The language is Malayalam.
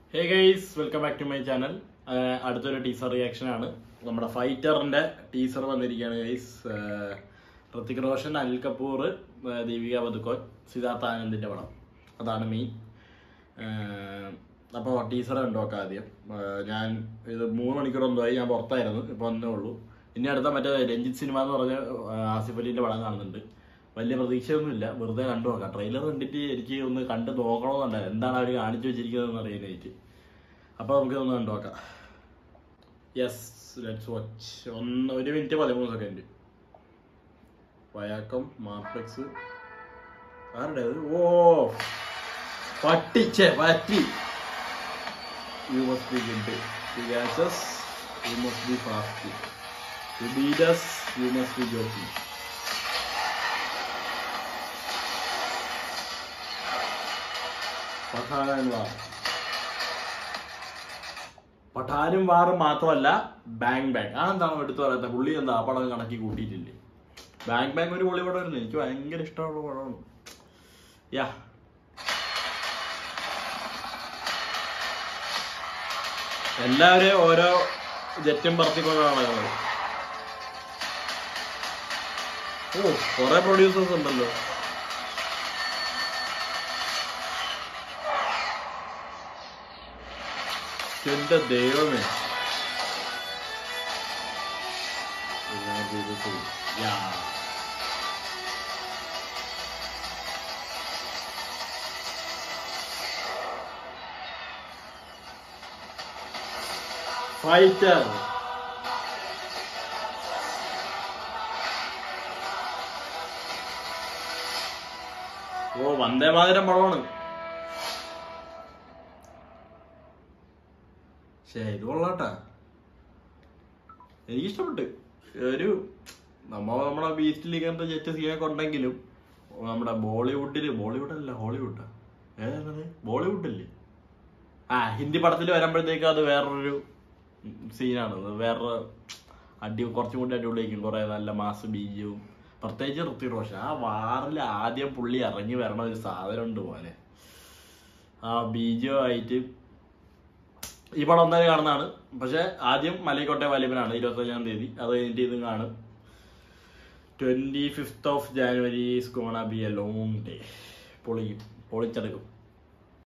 Hey guys welcome back to my channel അടുത്തൊരു ടീസർ റിയാക്ഷൻ ആണ് നമ്മുടെ ഫൈറ്ററിന്റെ ടീസർ വന്നിരിക്കുകയാണ് ഗൈസ് ഋത്തിക് റോഷൻ അനിൽ കപൂർ ആ, ദീപിക പതുക്കോൻ സിദ്ധാർത്ഥ ആനന്ദിന്റെ പടം അതാണ് മെയിൻ അപ്പോൾ ടീസർ കണ്ടോക്കാം ആദ്യം ആ, ഞാൻ ഇത് മൂന്ന് മണിക്കൂർ എന്തോ ആയി ഞാൻ പുറത്തായിരുന്നു ഇപ്പോൾ വന്നേ ഉള്ളൂ ഇനി അടുത്ത മറ്റേ രഞ്ജിത്ത് സിനിമ എന്ന് പറഞ്ഞ ആ, ആസിഫ് അലീന്റെ പടം കാണുന്നുണ്ട് വലിയ പ്രതീക്ഷയൊന്നുമില്ല വെറുതെ കണ്ടു നോക്കാം ട്രെയിലർ കണ്ടിട്ട് എനിക്ക് ഒന്ന് കണ്ട് നോക്കണമെന്നുണ്ടായിരുന്നു എന്താണ് അവർ കാണിച്ചു വെച്ചിരിക്കുന്നതെന്ന് അറിയാനായിട്ട് അപ്പോൾ നമുക്ക് ഒന്ന് കണ്ടു നോക്കാം യെസ് ലെറ്റ്സ് വാച്ച് ഒന്ന് ഒരു മിനിറ്റ് പതിമൂന്ന് സെക്കൻഡ് വയാക്കം മാർപ്ലെക്സ് ആരുടെ അത്? ഓ പട്ടിച്ചേ പറ്റി you must be good to gases you must be fast to beat us you must be jockey Pathaan War പഠാനും വാറും മാത്രമല്ല ബാങ് ബാങ് ആ എന്താണ് എടുത്തു പറയാത്ത പുള്ളി എന്താ ആ പടം കണക്കി കൂട്ടിയിട്ടില്ലേ ബാങ് ബാങ് ഒരു പൊളി പടമായിരുന്നു എനിക്ക് ഭയങ്കര ഇഷ്ടമുള്ള പടമാണ് യാ എല്ലാവരും ഓരോ ജറ്റും പറത്തിക്കൊണ്ടാണ് ഞങ്ങൾ ഓ കുറെ പ്രൊഡ്യൂസേഴ്സ് ഉണ്ടല്ലോ എന്റെ ദൈവമേ Yeah. ഫൈറ്റർ ഓ വന്ദേ മാതരം പടമാണ് ശേ ഇത് കൊള്ളാട്ടാ എനിക്ക് ഇഷ്ടപ്പെട്ട് ഒരു നമ്മ നമ്മുടെ ബീസ്റ്റിൽ ഇങ്ങനത്തെ ജെറ്റ് സീനൊക്കെ ഉണ്ടെങ്കിലും നമ്മുടെ ബോളിവുഡില് ബോളിവുഡ് അല്ല ഹോളിവുഡ് ഏതാണ് ബോളിവുഡല്ലേ ആ ഹിന്ദി പടത്തിൽ വരുമ്പോഴത്തേക്ക് അത് വേറൊരു സീനാണ് അത് വേറൊരു അടി കുറച്ചും കൂടി അടിപൊളിയായിരിക്കും കുറെ നല്ല മാസ് ബീജവും പ്രത്യേകിച്ച് ഋത്തിക് റോഷൻ ആ വാറിൽ ആദ്യം പുള്ളി ഇറങ്ങി വരണ ഒരു സാധനം ഉണ്ട് പോലെ ആ ബീജമായിട്ട് ഈ പടം എന്തായാലും കാണുന്നതാണ് പക്ഷെ ആദ്യം മലൈക്കോട്ടെ വലിയവനാണ് ഇരുപത്തഞ്ചാം തീയതി അത് കഴിഞ്ഞിട്ട് ഇതും കാണും twenty fifth of January is gonna be a long day പൊളിക്കും പൊളിച്ചെടുക്കും